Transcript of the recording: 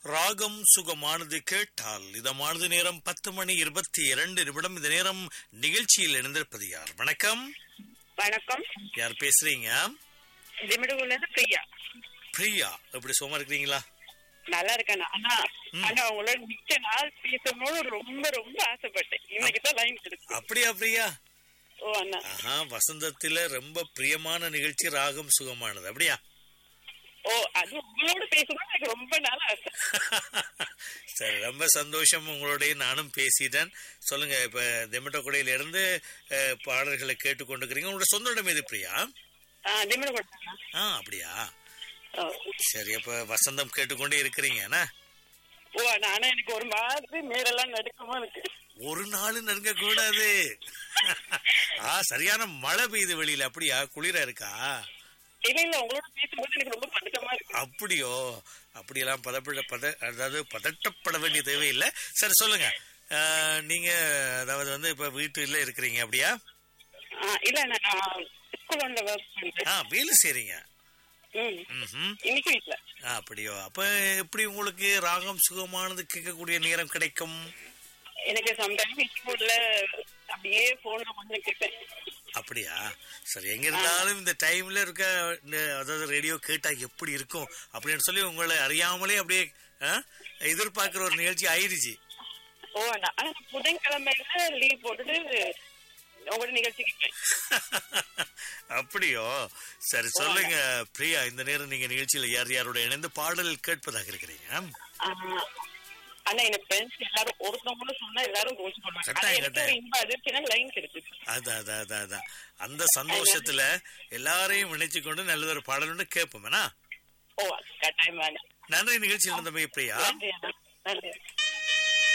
ராகம் சுகமானது கேட்டால் இதமானது நேரம் பத்து மணி இருபத்தி இரண்டு நிமிடம் இந்த நேரம் நிகழ்ச்சியில் இணைந்திருப்பது யார் வணக்கம் வணக்கம் யார் பேசுறீங்க திமிடுகுல இருந்து பிரியா பிரியா எப்படி சும்மா இருக்கிறீங்களா நல்லா இருக்கேன் ஆனா ஆனா உங்களோட மிச்ச நாள் பேசணும்னு ரொம்ப ரொம்ப ஆசைப்பட்டேன் இன்னைக்கு தான் லைன் கிடைச்சு அப்படியா பிரியா ஓ அண்ணா ஆஹா வசந்தத்தில ரொம்ப பிரியமான நிகழ்ச்சி ராகம் சுகமானது அப்படியா ஓ அது உங்களோட பேசணும்னு எனக்கு ரொம்ப நாள் ஆசை சரி ரொம்ப சந்தோஷம் உங்களோடய நானும் பேசிட்டேன் சொல்லுங்க இப்ப தெமட்டக்குடையில இருந்து அஹ், பாடல்களை கேட்டுக்கொண்டிருக்கிறீங்க உங்களோட சொந்த இடம் எது பிரியா திமிடுகுல ஆ அப்படியா சரி அப்ப வசந்தம் கேட்டுக்கொண்டே இருக்கிறீங்க என்ன ஓ அண்ணா ஆனா எனக்கு ஒரு மாதிரி மேலெல்லாம் நடுக்கமா இருக்கு ஒரு நாள் நடுங்க கூடாது ஆ சரியான மழை பெய்யுது வெளியில அப்படியா குளிரா இருக்கா இல்ல இல்ல உங்களோட பேசும்போது எனக்கு ரொம்ப பதட்டமா இருக்கு அப்படியோ அப்படியெல்லாம் பதப்பட பத அதாவது பதட்டப்பட வேண்டிய தேவையில்லை சரி சொல்லுங்க அஹ், நீங்க அதாவது வந்து இப்ப வீட்டுல இருக்கிறீங்க அப்படியா ஆ, இல்ல அண்ணா நான் ஸ்கூல் ஒன்ல ஒர்க் பண்றேன் ஆ வேலை செய்றீங்க ம் ம்ஹும். இன்னைக்கு வீட்டுல ஆ, அப்படியோ அப்ப எப்படி உங்களுக்கு ராகம் சுகமானது கேட்கக்கூடிய நேரம் கிடைக்கும் எனக்கு சம்டைம் ஸ்கூல்ல அப்படியே போன்ல கொஞ்சம் கேட்பேன் அப்படியா சரி எங்க இருந்தாலும் இந்த டைம்ல இருக்க இந்த அதாவது ரேடியோ கேட்டா எப்படி இருக்கும் அப்படின்னு சொல்லி உங்களை அறியாமலே அப்படியே ஆ, எதிர்பார்க்கிற ஒரு நிகழ்ச்சி ஆயிடுச்சு ஓ அண்ணா ஆனா புதன்கிழமையில லீவ் போட்டுட்டு உங்களோட நிகழ்ச்சி கேட்பேன் அப்படியோ சரி சொல்லுங்க பிரியா இந்த நேரம் நீங்க நிகழ்ச்சியில யார் யாரோட இணைந்து பாடல் கேட்பதாக இருக்கிறீங்க ஆஹ், ஆனா என் ஃப்ரெண்ட்ஸ் எல்லாரும் ஒருத்தவங்களும் சொன்னா எல்லாரும் கோச்சு பண்ணுவாங்க ஆனா கட்டாயம், எனக்கு ஒரு இன்ப அதிர்ச்சினா லைன் கிடைச்சிச்சு அதான் அதான் அதான் அதான் அந்த சந்தோஷத்துல எல்லாரையும் இணைச்சு கொண்டு நல்ல ஒரு பாடல் ஒன்று கேட்போம் வேணா ஓ கட்டாயம் வேணும் நன்றி நிகழ்ச்சியில் இருந்த பிரியா நன்றி அண்ணா